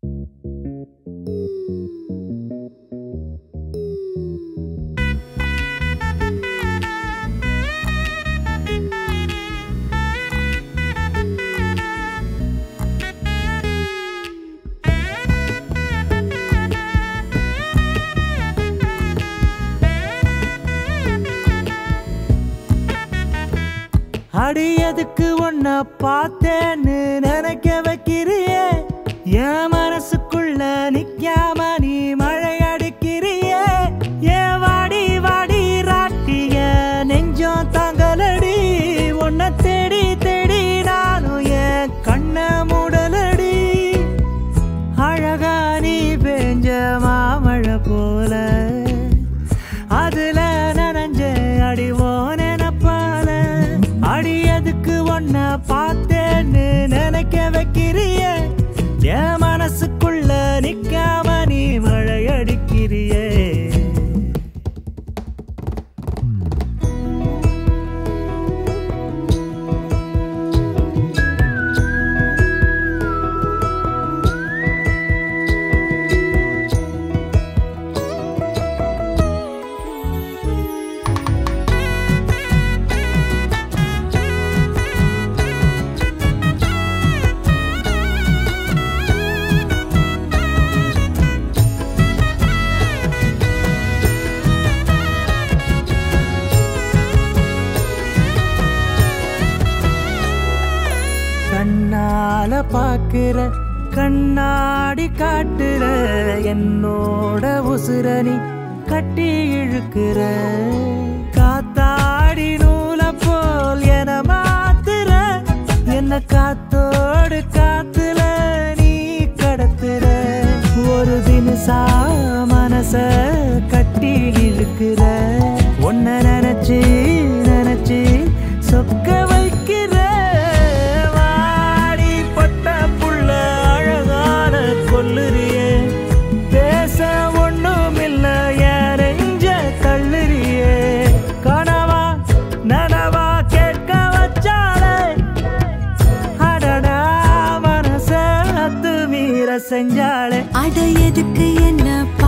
அடியதுக்கு ஒன்ன பார்த்தேன்னு நினைக்க வைக்கிறியே என் மனசுக்குள்ள நிக்காம நீ மழை அடிக்கிறியே ஏன் வாடி வாடி ராட்டிய நெஞ்சம் தாங்கலடி உன்னை தேடி தேடி நானும் என் கண்ண மூடலடி அழகா நீ பெஞ்ச மாமழை போல அதுல நனைஞ்ச அடிவோ நினப்பால அடியதுக்கு ஒன்ன பார்த்தேன்னு நினைக்க வைக்கிறிய என் மனசுக்குள்ள நிக்காம நீ மழை அடிக்கிறியே கண்ணால பாக்குற கண்ணாடி காட்டுற என்னோட உசுரணி கட்டி இழுக்கிற காத்தாடி நூல போல் என மாத்துற என்ன காத்தோடு காத்துல நீ கடத்துற ஒரு தினசா மனச கட்டி இழுக்கிற உன்னை நினைச்சு நினைச்சு சொக்க வைக்கிற வாடி பட்ட புள்ள அழகான கொல்லுறியே பேச ஒண்ணும் இல்ல நெஞ்ச தள்ளுறியே கனவா நனவா கேட்க வச்சாலே அடடா மனச அத்து மீற செஞ்சாளே அட எதுக்கு என்ன